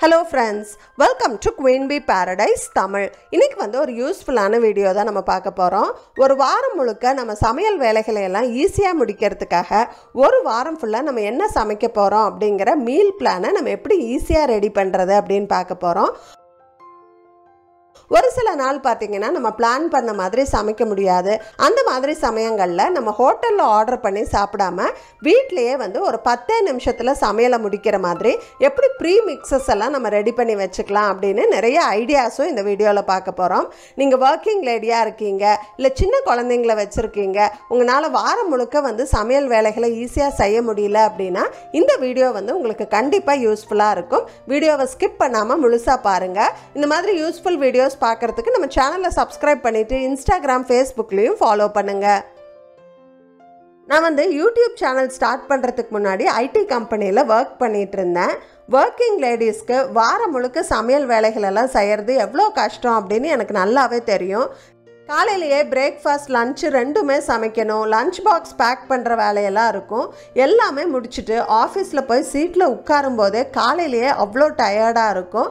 hello friends welcome to queen B paradise Tamil இன்னைக்கு வந்து ஒரு யூஸ்ஃபுல்லான வீடியோ தான் நம்ம பார்க்க போகிறோம் ஒரு வாரம் முழுக்க நம்ம சமையல் வேலைகளை எல்லாம் ஈஸியாக முடிக்கிறதுக்காக ஒரு வாரம் ஃபுல்லாக நம்ம என்ன சமைக்க போகிறோம் அப்படிங்கிற மீல் பிளானை நம்ம எப்படி ஈஸியாக ரெடி பண்ணுறது அப்படின்னு பார்க்க போகிறோம் ஒரு சில நாள் பார்த்தீங்கன்னா நம்ம பிளான் பண்ண மாதிரி சமைக்க முடியாது அந்த மாதிரி சமயங்களில் நம்ம ஹோட்டலில் ஆர்டர் பண்ணி சாப்பிடாம வீட்லேயே வந்து ஒரு பத்தே நிமிஷத்தில் சமையலை முடிக்கிற மாதிரி எப்படி ப்ரீ மிக்சஸ் எல்லாம் நம்ம ரெடி பண்ணி வச்சுக்கலாம் அப்படின்னு நிறைய ஐடியாஸும் இந்த வீடியோவில் பார்க்க போகிறோம் நீங்கள் ஒர்க்கிங் லேடியாக இருக்கீங்க இல்லை சின்ன குழந்தைங்கள வச்சுருக்கீங்க உங்களால் வாரம் முழுக்க வந்து சமையல் வேலைகளை ஈஸியாக செய்ய முடியல அப்படின்னா இந்த வீடியோ வந்து உங்களுக்கு கண்டிப்பாக யூஸ்ஃபுல்லாக இருக்கும் வீடியோவை ஸ்கிப் பண்ணாமல் முழுசாக பாருங்கள் இந்த மாதிரி யூஸ்ஃபுல் வீடியோஸ் பார்க்குறதுக்கு நம்ம சேனலை சப்ஸ்கிரைப் பண்ணிவிட்டு இன்ஸ்டாகிராம் ஃபேஸ்புக்லேயும் ஃபாலோ பண்ணுங்கள் நான் வந்து யூடியூப் சேனல் ஸ்டார்ட் பண்ணுறதுக்கு முன்னாடி ஐடி கம்பெனியில் ஒர்க் பண்ணிகிட்டு இருந்தேன் ஒர்க்கிங் லேடிஸ்க்கு வாரம் முழுக்க சமையல் வேலைகள் எல்லாம் செய்கிறது எவ்வளோ கஷ்டம் அப்படின்னு எனக்கு நல்லாவே தெரியும் காலையிலேயே பிரேக்ஃபாஸ்ட் லஞ்சு ரெண்டுமே சமைக்கணும் லஞ்ச் பாக்ஸ் பேக் பண்ணுற வேலையெல்லாம் இருக்கும் எல்லாமே முடிச்சுட்டு ஆஃபீஸில் போய் சீட்டில் உட்காரும் போதே காலையிலேயே அவ்வளோ டயர்டாக இருக்கும்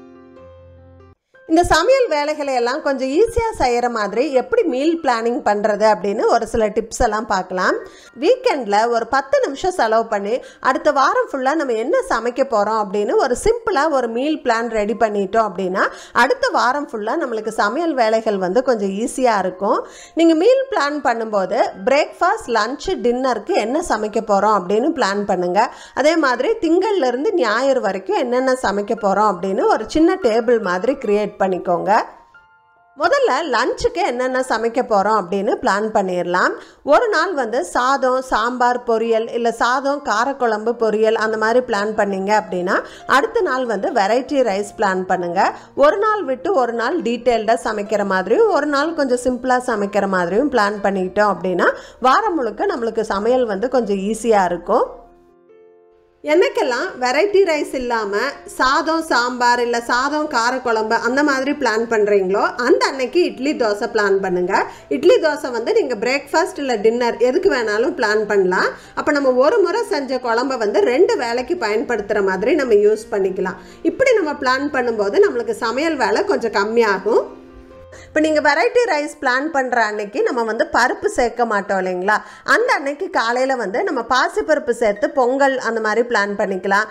இந்த சமையல் வேலைகளை எல்லாம் கொஞ்சம் ஈஸியாக செய்கிற மாதிரி எப்படி மீல் பிளானிங் பண்ணுறது அப்படின்னு ஒரு சில டிப்ஸ் எல்லாம் பார்க்கலாம் வீக்கெண்டில் ஒரு பத்து நிமிஷம் செலவு பண்ணி அடுத்த வாரம் ஃபுல்லாக நம்ம என்ன சமைக்க போகிறோம் அப்படின்னு ஒரு சிம்பிளாக ஒரு மீல் பிளான் ரெடி பண்ணிட்டோம் அப்படின்னா அடுத்த வாரம் ஃபுல்லாக நம்மளுக்கு சமையல் வேலைகள் வந்து கொஞ்சம் ஈஸியாக இருக்கும் நீங்கள் மீல் பிளான் பண்ணும்போது பிரேக்ஃபாஸ்ட் லஞ்சு டின்னருக்கு என்ன சமைக்க போகிறோம் அப்படின்னு பிளான் பண்ணுங்கள் அதே மாதிரி திங்கள்லேருந்து ஞாயிறு வரைக்கும் என்னென்ன சமைக்க போகிறோம் அப்படின்னு ஒரு சின்ன டேபிள் மாதிரி கிரியேட் பண்ணிக்கோங்க முதல்ல லஞ்சுக்கு என்னென்ன சமைக்க போகிறோம் அப்படின்னு பிளான் பண்ணிடலாம் ஒரு நாள் வந்து சாதம் சாம்பார் பொரியல் இல்லை சாதம் காரக்குழம்பு பொரியல் அந்த மாதிரி பிளான் பண்ணீங்க அப்படின்னா அடுத்த நாள் வந்து வெரைட்டி ரைஸ் பிளான் பண்ணுங்கள் ஒரு நாள் விட்டு ஒரு நாள் டீட்டெயில்டாக சமைக்கிற மாதிரியும் ஒரு நாள் கொஞ்சம் சிம்பிளாக சமைக்கிற மாதிரியும் பிளான் பண்ணிக்கிட்டோம் அப்படின்னா வாரம் முழுக்க நம்மளுக்கு சமையல் வந்து கொஞ்சம் ஈஸியாக இருக்கும் என்னைக்கெல்லாம் வெரைட்டி ரைஸ் இல்லாமல் சாதம் சாம்பார் இல்லை சாதம் காரக்குழம்பு அந்த மாதிரி பிளான் பண்ணுறீங்களோ அந்த அன்னைக்கு இட்லி தோசை பிளான் பண்ணுங்கள் இட்லி தோசை வந்து நீங்கள் பிரேக்ஃபாஸ்ட் இல்லை டின்னர் எதுக்கு வேணாலும் பிளான் பண்ணலாம் அப்போ நம்ம ஒரு முறை செஞ்ச குழம்ப வந்து ரெண்டு வேலைக்கு பயன்படுத்துகிற மாதிரி நம்ம யூஸ் பண்ணிக்கலாம் இப்படி நம்ம பிளான் பண்ணும்போது நம்மளுக்கு சமையல் வேலை கொஞ்சம் கம்மியாகும் இப்போ நீங்கள் வெரைட்டி ரைஸ் பிளான் பண்ணுற அன்னைக்கு நம்ம வந்து பருப்பு சேர்க்க மாட்டோம் இல்லைங்களா அந்த அன்னைக்கு காலையில் வந்து நம்ம பாசிப்பருப்பு சேர்த்து பொங்கல் அந்த மாதிரி பிளான் பண்ணிக்கலாம்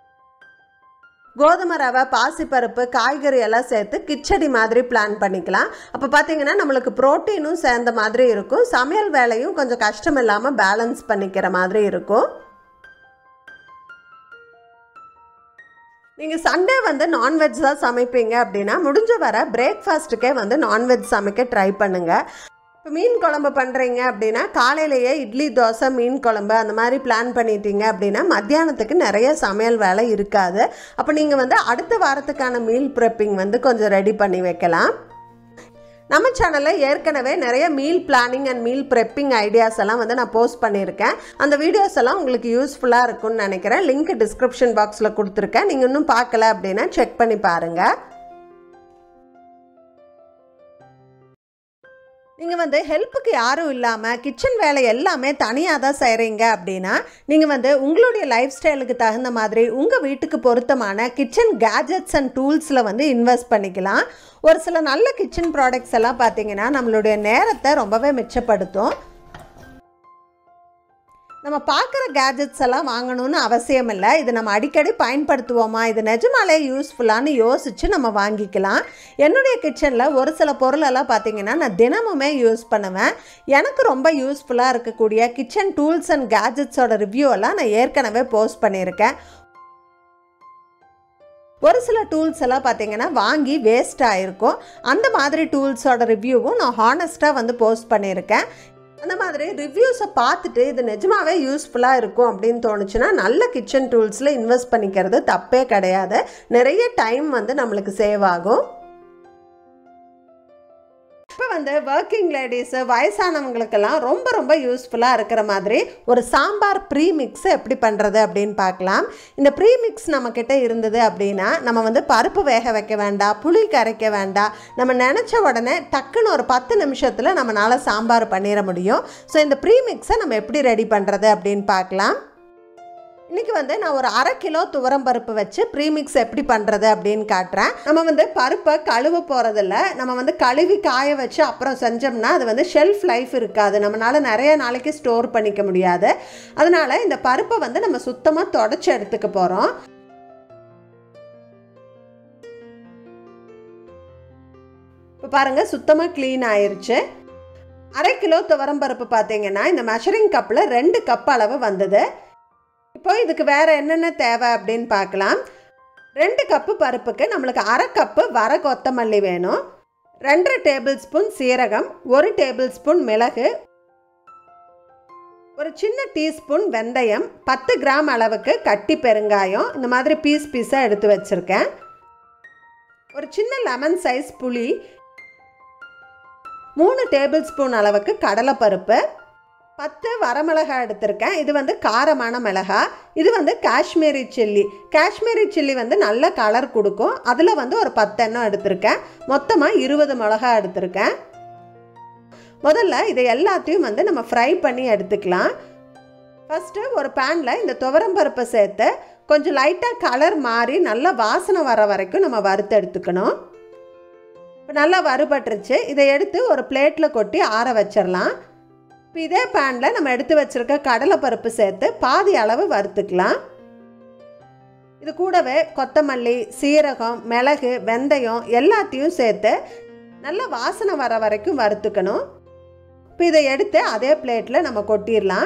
கோதுமை ரவை பாசிப்பருப்பு காய்கறி எல்லாம் சேர்த்து கிச்சடி மாதிரி பிளான் பண்ணிக்கலாம் அப்போ பார்த்தீங்கன்னா நம்மளுக்கு ப்ரோட்டீனும் சேர்ந்த மாதிரி இருக்கும் சமையல் வேலையும் கொஞ்சம் கஷ்டம் இல்லாமல் பேலன்ஸ் பண்ணிக்கிற மாதிரி இருக்கும் நீங்கள் சண்டே வந்து நான்வெஜ் தான் சமைப்பீங்க அப்படின்னா முடிஞ்ச வர பிரேக்ஃபாஸ்ட்டுக்கே வந்து நான்வெஜ் சமைக்க ட்ரை பண்ணுங்கள் இப்போ மீன் குழம்பு பண்ணுறீங்க அப்படின்னா காலையிலேயே இட்லி தோசை மீன் குழம்பு அந்த மாதிரி பிளான் பண்ணிட்டீங்க அப்படின்னா மத்தியானத்துக்கு நிறைய சமையல் வேலை இருக்காது அப்போ நீங்கள் வந்து அடுத்த வாரத்துக்கான மீல் ப்ரெப்பிங் வந்து கொஞ்சம் ரெடி பண்ணி வைக்கலாம் நம்ம சேனலில் ஏற்கனவே நிறைய meal planning and meal prepping ideas எல்லாம் வந்து நான் போஸ்ட் பண்ணியிருக்கேன் அந்த வீடியோஸ் எல்லாம் உங்களுக்கு யூஸ்ஃபுல்லாக இருக்கும்னு நினைக்கிறேன் லிங்க் டிஸ்கிரிப்ஷன் பாக்ஸில் கொடுத்துருக்கேன் நீங்கள் இன்னும் பார்க்கல அப்படின்னா செக் பண்ணி பாருங்கள் நீங்கள் வந்து ஹெல்ப்புக்கு யாரும் இல்லாமல் கிச்சன் வேலை எல்லாமே தனியாக தான் செய்கிறீங்க அப்படின்னா நீங்கள் வந்து உங்களுடைய லைஃப் ஸ்டைலுக்கு தகுந்த மாதிரி உங்கள் வீட்டுக்கு பொருத்தமான கிச்சன் கேஜெட்ஸ் அண்ட் டூல்ஸில் வந்து இன்வெஸ்ட் பண்ணிக்கலாம் ஒரு சில நல்ல கிச்சன் ப்ராடக்ட்ஸ் எல்லாம் பார்த்தீங்கன்னா நம்மளுடைய நேரத்தை ரொம்பவே மிச்சப்படுத்தும் நம்ம பார்க்குற கேஜெட்ஸ் எல்லாம் வாங்கணும்னு அவசியம் இல்லை இது நம்ம அடிக்கடி பயன்படுத்துவோமா இது நிஜமாலே யூஸ்ஃபுல்லான்னு யோசித்து நம்ம வாங்கிக்கலாம் என்னுடைய கிச்சனில் ஒரு சில பொருளெல்லாம் பார்த்தீங்கன்னா நான் தினமுமே யூஸ் பண்ணுவேன் எனக்கு ரொம்ப யூஸ்ஃபுல்லாக இருக்கக்கூடிய கிச்சன் டூல்ஸ் அண்ட் கேஜெட்ஸோட ரிவ்யூ எல்லாம் நான் ஏற்கனவே போஸ்ட் பண்ணியிருக்கேன் ஒரு சில டூல்ஸ் எல்லாம் பார்த்தீங்கன்னா வாங்கி வேஸ்ட் ஆகிருக்கும் அந்த மாதிரி டூல்ஸோட ரிவ்யூவும் நான் ஹானஸ்ட்டாக வந்து போஸ்ட் பண்ணியிருக்கேன் அந்த மாதிரி ரிவ்யூஸை பார்த்துட்டு இது நிஜமாவே யூஸ்ஃபுல்லாக இருக்கும் அப்படின்னு தோணுச்சுன்னா நல்ல கிச்சன் டூல்ஸில் இன்வெஸ்ட் பண்ணிக்கிறது தப்பே கிடையாது நிறைய டைம் வந்து நம்மளுக்கு சேவ் ஆகும் இப்போ வந்து ஒர்க்கிங் லேடிஸு வயசானவங்களுக்கெல்லாம் ரொம்ப ரொம்ப யூஸ்ஃபுல்லாக இருக்கிற மாதிரி ஒரு சாம்பார் ப்ரீ மிக்ஸ் எப்படி பண்ணுறது அப்படின்னு பார்க்கலாம் இந்த ப்ரீ மிக்ஸ் நம்மக்கிட்ட இருந்தது அப்படின்னா நம்ம வந்து பருப்பு வேக வைக்க வேண்டாம் புளி கரைக்க வேண்டாம் நம்ம நினச்ச உடனே டக்குன்னு ஒரு பத்து நிமிஷத்தில் நம்மளால் சாம்பார் பண்ணிட முடியும் ஸோ இந்த ப்ரீ மிக்ஸை நம்ம எப்படி ரெடி பண்ணுறது அப்படின்னு பார்க்கலாம் இன்னைக்கு வந்து நான் ஒரு அரை கிலோ துவரம் பருப்பு வச்சு ப்ரீமிக்ஸ் எப்படி பண்ணுறது அப்படின்னு காட்டுறேன் நம்ம வந்து பருப்பை கழுவ போகிறதில்ல நம்ம வந்து கழுவி காய வச்சு அப்புறம் செஞ்சோம்னா அது வந்து ஷெல்ஃப் லைஃப் இருக்காது நம்மளால் நிறைய நாளைக்கு ஸ்டோர் பண்ணிக்க முடியாது அதனால் இந்த பருப்பை வந்து நம்ம சுத்தமாக தொடச்சி எடுத்துக்க போகிறோம் இப்போ பாருங்கள் சுத்தமாக க்ளீன் ஆயிருச்சு அரை கிலோ துவரம் பருப்பு பார்த்தீங்கன்னா இந்த மெஷரிங் கப்பில் ரெண்டு கப் அளவு வந்தது இப்போ இதுக்கு வேறு என்னென்ன தேவை அப்படின்னு பார்க்கலாம் ரெண்டு கப்பு பருப்புக்கு நம்மளுக்கு அரை கப்பு வர கொத்தமல்லி வேணும் ரெண்டரை டேபிள் ஸ்பூன் சீரகம் ஒரு டேபிள் ஸ்பூன் மிளகு ஒரு சின்ன டீஸ்பூன் வெந்தயம் பத்து கிராம் அளவுக்கு கட்டி பெருங்காயம் இந்த மாதிரி பீஸ் பீஸாக எடுத்து வச்சுருக்கேன் ஒரு சின்ன லெமன் சைஸ் புளி மூணு டேபிள் ஸ்பூன் அளவுக்கு கடலைப்பருப்பு பத்து வரமிளகாய் எடுத்திருக்கேன் இது வந்து காரமான மிளகா இது வந்து காஷ்மீரி சில்லி காஷ்மீரி சில்லி வந்து நல்ல கலர் கொடுக்கும் அதில் வந்து ஒரு பத்தெண்ணம் எடுத்திருக்கேன் மொத்தமாக இருபது மிளகா எடுத்திருக்கேன் முதல்ல இதை எல்லாத்தையும் வந்து நம்ம ஃப்ரை பண்ணி எடுத்துக்கலாம் ஃபஸ்ட்டு ஒரு பேனில் இந்த துவரம் பருப்பை சேர்த்து கொஞ்சம் லைட்டாக கலர் மாறி நல்லா வாசனை வர வரைக்கும் நம்ம வறுத்து எடுத்துக்கணும் இப்போ நல்லா வறுபட்டுருச்சு இதை எடுத்து ஒரு பிளேட்டில் கொட்டி ஆற வச்சிடலாம் இப்போ இதே பேனில் நம்ம எடுத்து வச்சுருக்க கடலைப்பருப்பு சேர்த்து பாதி அளவு வறுத்துக்கலாம் இது கூடவே கொத்தமல்லி சீரகம் மிளகு வெந்தயம் எல்லாத்தையும் சேர்த்து நல்ல வாசனை வர வரைக்கும் வறுத்துக்கணும் இப்போ இதை எடுத்து அதே பிளேட்டில் நம்ம கொட்டிடலாம்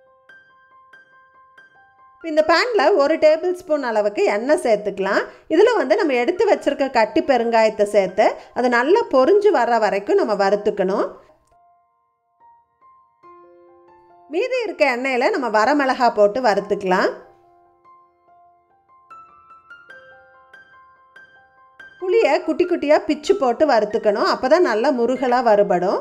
இந்த பேனில் ஒரு டேபிள் ஸ்பூன் அளவுக்கு எண்ணெய் சேர்த்துக்கலாம் இதில் வந்து நம்ம எடுத்து வச்சுருக்க கட்டி பெருங்காயத்தை சேர்த்து அது நல்லா பொறிஞ்சு வர்ற வரைக்கும் நம்ம வறுத்துக்கணும் மீதி இருக்க எண்ணெயில் நம்ம வரமிளகா போட்டு வறுத்துக்கலாம் புளியை குட்டி குட்டியாக பிச்சு போட்டு வறுத்துக்கணும் அப்போ தான் நல்லா முருகலாக வறுபடும்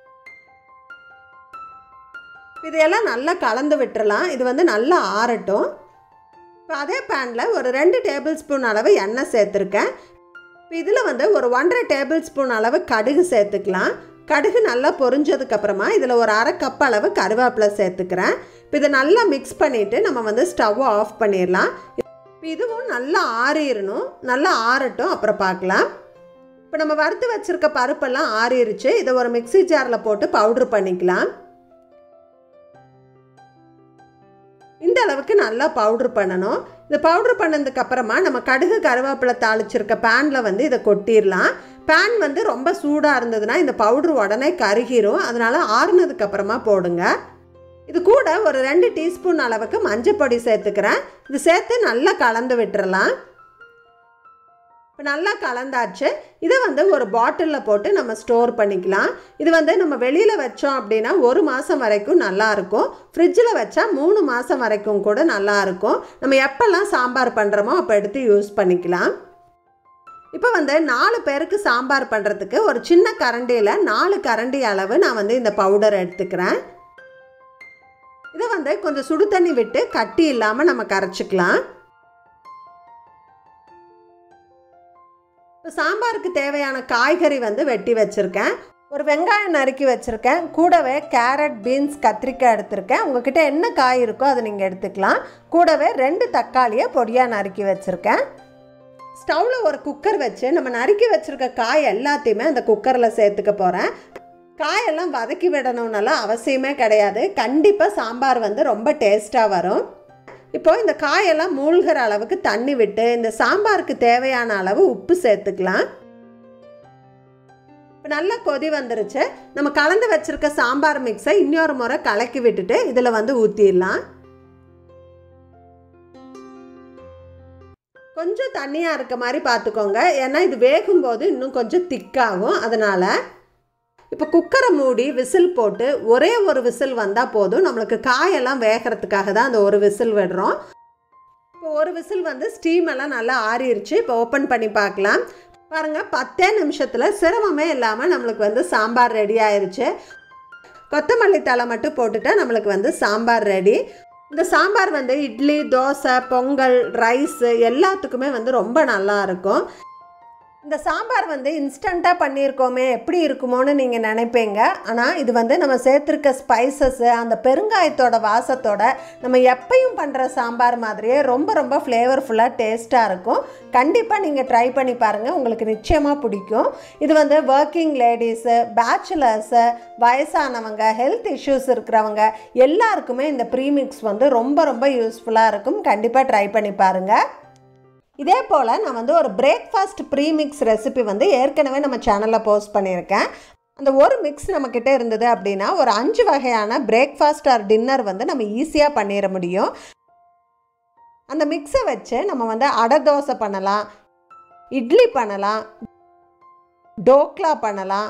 இதையெல்லாம் நல்லா கலந்து விட்டுறலாம் இது வந்து நல்லா ஆறட்டும் இப்போ அதே பேனில் ஒரு ரெண்டு டேபிள் ஸ்பூன் அளவு எண்ணெய் சேர்த்துருக்கேன் இப்போ இதில் வந்து ஒரு ஒன்றரை டேபிள் ஸ்பூன் அளவு கடுகு சேர்த்துக்கலாம் கடுகு நல்லா பொரிஞ்சதுக்கப்புறமா இதில் ஒரு அரை கப் அளவு கருவேப்பிலை சேர்த்துக்கிறேன் இப்போ இதை நல்லா மிக்ஸ் பண்ணிவிட்டு நம்ம வந்து ஸ்டவ்வை ஆஃப் பண்ணிடலாம் இப்போ இதுவும் நல்லா ஆறிடணும் நல்லா ஆறட்டும் அப்புறம் பார்க்கலாம் இப்போ நம்ம வறுத்து வச்சுருக்க பருப்பெல்லாம் ஆறிடுச்சு இதை ஒரு மிக்சி ஜாரில் போட்டு பவுட்ரு பண்ணிக்கலாம் இந்த அளவுக்கு நல்லா பவுட்ரு பண்ணணும் இந்த பவுட்ரு பண்ணதுக்கு அப்புறமா நம்ம கடுகு கருவேப்பிலை தாளிச்சிருக்க பேனில் வந்து இதை கொட்டிடலாம் பேன் வந்து ரொம்ப சூடாக இருந்ததுன்னா இந்த பவுட்ரு உடனே கருகிரும் அதனால் ஆறுனதுக்கு அப்புறமா போடுங்க இது கூட ஒரு ரெண்டு டீஸ்பூன் அளவுக்கு மஞ்சப்பொடி சேர்த்துக்கிறேன் இது சேர்த்து நல்லா கலந்து விட்டுறலாம் இப்போ நல்லா கலந்தாச்சு இதை வந்து ஒரு பாட்டிலில் போட்டு நம்ம ஸ்டோர் பண்ணிக்கலாம் இது வந்து நம்ம வெளியில் வச்சோம் அப்படின்னா ஒரு மாதம் வரைக்கும் நல்லாயிருக்கும் ஃப்ரிட்ஜில் வச்சா மூணு மாதம் வரைக்கும் கூட நல்லாயிருக்கும் நம்ம எப்போல்லாம் சாம்பார் பண்ணுறோமோ அப்போ எடுத்து யூஸ் பண்ணிக்கலாம் இப்போ வந்து நாலு பேருக்கு சாம்பார் பண்ணுறதுக்கு ஒரு சின்ன கரண்டியில் நாலு கரண்டி அளவு நான் வந்து இந்த பவுடர் எடுத்துக்கிறேன் இதை வந்து கொஞ்சம் சுடு தண்ணி விட்டு கட்டி இல்லாமல் நம்ம கரைச்சிக்கலாம் இப்போ சாம்பாருக்கு தேவையான காய்கறி வந்து வெட்டி வச்சுருக்கேன் ஒரு வெங்காயம் நறுக்கி வச்சுருக்கேன் கூடவே கேரட் பீன்ஸ் கத்திரிக்காய் எடுத்திருக்கேன் உங்ககிட்ட என்ன காய் இருக்கோ அதை நீங்கள் எடுத்துக்கலாம் கூடவே ரெண்டு தக்காளியை பொடியாக நறுக்கி வச்சுருக்கேன் ஸ்டவ்வில் ஒரு குக்கர் வச்சு நம்ம நறுக்கி வச்சுருக்க காய் எல்லாத்தையுமே அந்த குக்கரில் சேர்த்துக்க போகிறேன் காயெல்லாம் வதக்கி விடணும்னாலாம் அவசியமே கிடையாது கண்டிப்பாக சாம்பார் வந்து ரொம்ப டேஸ்ட்டாக வரும் இப்போ இந்த காயெல்லாம் மூழ்கிற அளவுக்கு தண்ணி விட்டு இந்த சாம்பாருக்கு தேவையான அளவு உப்பு சேர்த்துக்கலாம் இப்போ நல்லா கொதி வந்துருச்சு நம்ம கலந்து வச்சுருக்க சாம்பார் மிக்ஸை இன்னொரு முறை கலக்கி விட்டுட்டு இதில் வந்து ஊற்றிடலாம் கொஞ்சம் தண்ணியாக இருக்க மாதிரி பார்த்துக்கோங்க ஏன்னா இது வேகும்போது இன்னும் கொஞ்சம் திக்காகும் அதனால் இப்போ குக்கரை மூடி விசில் போட்டு ஒரே ஒரு விசில் வந்தால் போதும் நம்மளுக்கு காயெல்லாம் வேகிறதுக்காக தான் அந்த ஒரு விசில் விடுறோம் இப்போ ஒரு விசில் வந்து ஸ்டீம் எல்லாம் நல்லா ஆறிடுச்சு இப்போ ஓப்பன் பண்ணி பார்க்கலாம் பாருங்கள் பத்தே நிமிஷத்தில் சிரமமே இல்லாமல் நம்மளுக்கு வந்து சாம்பார் ரெடி ஆயிடுச்சு கொத்தமல்லி தலை மட்டும் போட்டுட்டா நம்மளுக்கு வந்து சாம்பார் ரெடி இந்த சாம்பார் வந்து இட்லி தோசை பொங்கல் ரைஸு எல்லாத்துக்குமே வந்து ரொம்ப நல்லா இருக்கும் இந்த சாம்பார் வந்து இன்ஸ்டண்ட்டாக பண்ணியிருக்கோமே எப்படி இருக்குமோன்னு நீங்கள் நினைப்பீங்க ஆனால் இது வந்து நம்ம சேர்த்துருக்க ஸ்பைசஸ்ஸு அந்த பெருங்காயத்தோட வாசத்தோட நம்ம எப்பயும் பண்ணுற சாம்பார் மாதிரியே ரொம்ப ரொம்ப ஃப்ளேவர்ஃபுல்லாக டேஸ்ட்டாக இருக்கும் கண்டிப்பாக நீங்கள் ட்ரை பண்ணி பாருங்கள் உங்களுக்கு நிச்சயமாக பிடிக்கும் இது வந்து ஒர்க்கிங் லேடிஸு பேச்சுலர்ஸு வயசானவங்க ஹெல்த் இஷ்யூஸ் இருக்கிறவங்க எல்லாருக்குமே இந்த ப்ரீமிக்ஸ் வந்து ரொம்ப ரொம்ப யூஸ்ஃபுல்லாக இருக்கும் கண்டிப்பாக ட்ரை பண்ணி பாருங்கள் இதே போல் நான் வந்து ஒரு பிரேக்ஃபாஸ்ட் ப்ரீமிக்ஸ் ரெசிபி வந்து ஏற்கனவே நம்ம சேனலில் போஸ்ட் பண்ணியிருக்கேன் அந்த ஒரு மிக்ஸ் நம்மக்கிட்ட இருந்தது அப்படின்னா ஒரு அஞ்சு வகையான பிரேக்ஃபாஸ்ட் ஆர் டின்னர் வந்து நம்ம ஈஸியாக பண்ணிட முடியும் அந்த மிக்ஸை வச்சு நம்ம வந்து அடை தோசை பண்ணலாம் இட்லி பண்ணலாம் டோக்லா பண்ணலாம்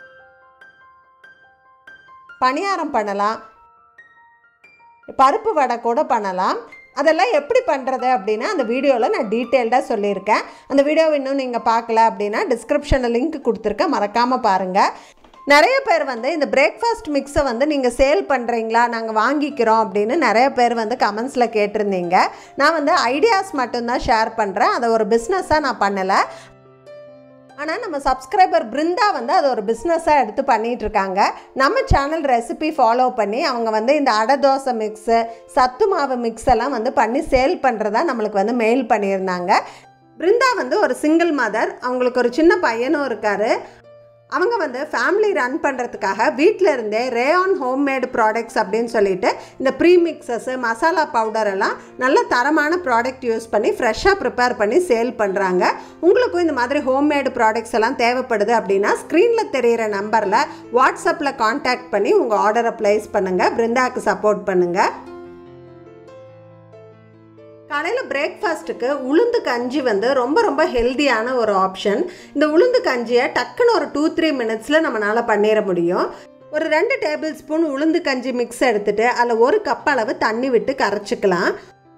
பணியாரம் பண்ணலாம் பருப்பு வடை கூட பண்ணலாம் அதெல்லாம் எப்படி பண்ணுறது அப்படின்னா அந்த வீடியோவில் நான் டீட்டெயில்டாக சொல்லியிருக்கேன் அந்த வீடியோ இன்னும் நீங்கள் பார்க்கல அப்படின்னா டிஸ்கிரிப்ஷனில் லிங்க் கொடுத்துருக்கேன் மறக்காமல் பாருங்கள் நிறைய பேர் வந்து இந்த பிரேக்ஃபாஸ்ட் மிக்ஸை வந்து நீங்கள் சேல் பண்ணுறீங்களா நாங்கள் வாங்கிக்கிறோம் அப்படின்னு நிறைய பேர் வந்து கமெண்ட்ஸில் கேட்டிருந்தீங்க நான் வந்து ஐடியாஸ் மட்டும்தான் ஷேர் பண்ணுறேன் அதை ஒரு பிஸ்னஸாக நான் பண்ணலை ஆனால் நம்ம சப்ஸ்கிரைபர் பிருந்தா வந்து அது ஒரு பிஸ்னஸாக எடுத்து பண்ணிகிட்டு இருக்காங்க நம்ம சேனல் ரெசிபி ஃபாலோ பண்ணி அவங்க வந்து இந்த அடை தோசை மிக்ஸு சத்து மாவு மிக்ஸ் எல்லாம் வந்து பண்ணி சேல் பண்ணுறதா நம்மளுக்கு வந்து மெயில் பண்ணியிருந்தாங்க பிருந்தா வந்து ஒரு சிங்கிள் மதர் அவங்களுக்கு ஒரு சின்ன பையனும் இருக்கார் அவங்க வந்து ஃபேமிலி ரன் பண்ணுறதுக்காக வீட்டில் இருந்தே ரேயான் ஹோம்மேடு ப்ராடக்ட்ஸ் அப்படின்னு சொல்லிட்டு இந்த ப்ரீமிக்ஸஸ்ஸு மசாலா பவுடர் எல்லாம் நல்ல தரமான ப்ராடக்ட் யூஸ் பண்ணி ஃப்ரெஷ்ஷாக ப்ரிப்பேர் பண்ணி சேல் பண்ணுறாங்க உங்களுக்கும் இந்த மாதிரி ஹோம்மேடு ப்ராடக்ட்ஸ் எல்லாம் தேவைப்படுது அப்படின்னா ஸ்க்ரீனில் தெரிகிற நம்பரில் வாட்ஸ்அப்பில் காண்டாக்ட் பண்ணி உங்கள் ஆர்டரை ப்ளேஸ் பண்ணுங்கள் பிருந்தாவுக்கு சப்போர்ட் பண்ணுங்கள் காலையில் பிரேக்ஃபாஸ்ட்டுக்கு உளுந்து கஞ்சி வந்து ரொம்ப ரொம்ப ஹெல்தியான ஒரு ஆப்ஷன் இந்த உளுந்து கஞ்சியை டக்குன்னு ஒரு டூ த்ரீ மினிட்ஸில் நம்மளால் பண்ணிட முடியும் ஒரு ரெண்டு டேபிள் ஸ்பூன் உளுந்து கஞ்சி மிக்ஸ் எடுத்துட்டு அதில் ஒரு கப் அளவு தண்ணி விட்டு கரைச்சிக்கலாம்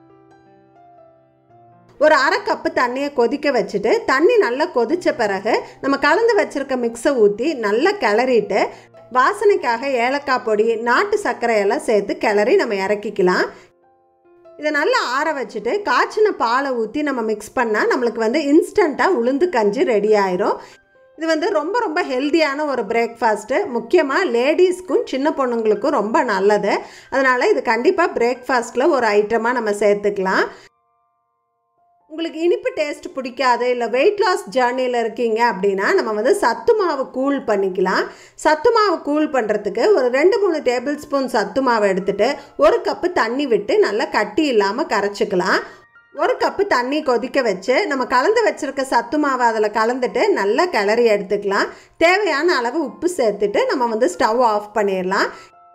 ஒரு அரை கப்பு தண்ணியை கொதிக்க வச்சுட்டு தண்ணி நல்லா கொதித்த பிறகு நம்ம கலந்து வச்சுருக்க மிக்ஸை ஊற்றி நல்லா கிளறிட்டு வாசனைக்காக ஏலக்காய் பொடி நாட்டு சர்க்கரை எல்லாம் சேர்த்து கிளறி நம்ம இறக்கிக்கலாம் இதை நல்லா ஆற வச்சுட்டு காய்ச்சின பாலை ஊற்றி நம்ம மிக்ஸ் பண்ணால் நம்மளுக்கு வந்து இன்ஸ்டண்ட்டாக உளுந்து கஞ்சி ரெடி ஆயிரும் இது வந்து ரொம்ப ரொம்ப ஹெல்த்தியான ஒரு பிரேக்ஃபாஸ்ட்டு முக்கியமாக லேடிஸ்க்கும் சின்ன பொண்ணுங்களுக்கும் ரொம்ப நல்லது அதனால் இது கண்டிப்பாக பிரேக்ஃபாஸ்ட்டில் ஒரு ஐட்டமாக நம்ம சேர்த்துக்கலாம் உங்களுக்கு இனிப்பு டேஸ்ட் பிடிக்காது இல்லை வெயிட் லாஸ் ஜேர்னியில் இருக்கீங்க அப்படின்னா நம்ம வந்து சத்து மாவு கூல் பண்ணிக்கலாம் சத்து மாவு கூல் பண்ணுறதுக்கு ஒரு ரெண்டு மூணு டேபிள் ஸ்பூன் சத்து மாவு எடுத்துகிட்டு ஒரு கப்பு தண்ணி விட்டு நல்லா கட்டி இல்லாமல் கரைச்சிக்கலாம் ஒரு கப்பு தண்ணி கொதிக்க வச்சு நம்ம கலந்து வச்சுருக்க சத்து மாவை அதில் கலந்துட்டு நல்லா கிளறி எடுத்துக்கலாம் தேவையான அளவு உப்பு சேர்த்துட்டு நம்ம வந்து ஸ்டவ் ஆஃப் பண்ணிடலாம்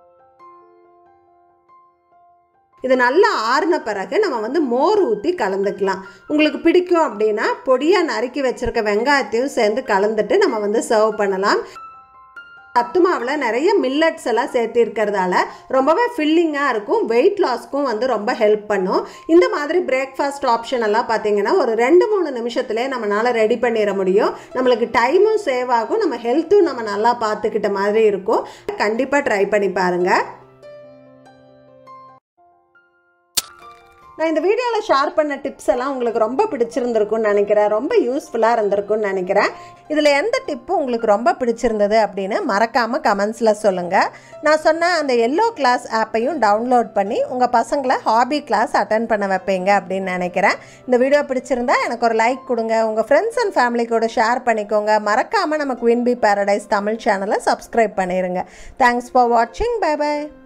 இது நல்லா ஆறின பிறகு நம்ம வந்து மோர் ஊற்றி கலந்துக்கலாம் உங்களுக்கு பிடிக்கும் அப்படின்னா பொடியாக நறுக்கி வச்சுருக்க வெங்காயத்தையும் சேர்ந்து கலந்துட்டு நம்ம வந்து சர்வ் பண்ணலாம் சத்து மாவில் நிறைய மில்லட்ஸ் எல்லாம் சேர்த்திருக்கிறதால ரொம்பவே ஃபில்லிங்காக இருக்கும் வெயிட் லாஸ்க்கும் வந்து ரொம்ப ஹெல்ப் பண்ணும் இந்த மாதிரி பிரேக்ஃபாஸ்ட் ஆப்ஷன் எல்லாம் பார்த்தீங்கன்னா ஒரு ரெண்டு மூணு நிமிஷத்துலேயே நம்மளால் ரெடி பண்ணிட முடியும் நம்மளுக்கு டைமும் சேவ் ஆகும் நம்ம ஹெல்த்தும் நம்ம நல்லா பார்த்துக்கிட்ட மாதிரி இருக்கும் கண்டிப்பாக ட்ரை பண்ணி பாருங்கள் நான் இந்த வீடியோவில் ஷேர் பண்ண டிப்ஸ் எல்லாம் உங்களுக்கு ரொம்ப பிடிச்சிருந்திருக்கும்னு நினைக்கிறேன் ரொம்ப யூஸ்ஃபுல்லாக இருந்திருக்கும்னு நினைக்கிறேன் இதில் எந்த டிப்பு உங்களுக்கு ரொம்ப பிடிச்சிருந்தது அப்படின்னு மறக்காமல் கமெண்ட்ஸில் சொல்லுங்கள் நான் சொன்ன அந்த எல்லோ கிளாஸ் ஆப்பையும் டவுன்லோட் பண்ணி உங்கள் பசங்களை ஹாபி கிளாஸ் அட்டன் பண்ண வைப்பீங்க அப்படின்னு நினைக்கிறேன் இந்த வீடியோ பிடிச்சிருந்தா எனக்கு ஒரு லைக் கொடுங்க உங்கள் ஃப்ரெண்ட்ஸ் அண்ட் ஃபேமிலி கூட ஷேர் பண்ணிக்கோங்க மறக்காமல் நம்ம குயின் பி பேரடைஸ் தமிழ் சேனலை சப்ஸ்கிரைப் பண்ணிடுங்க தேங்க்ஸ் ஃபார் வாட்சிங் பை பை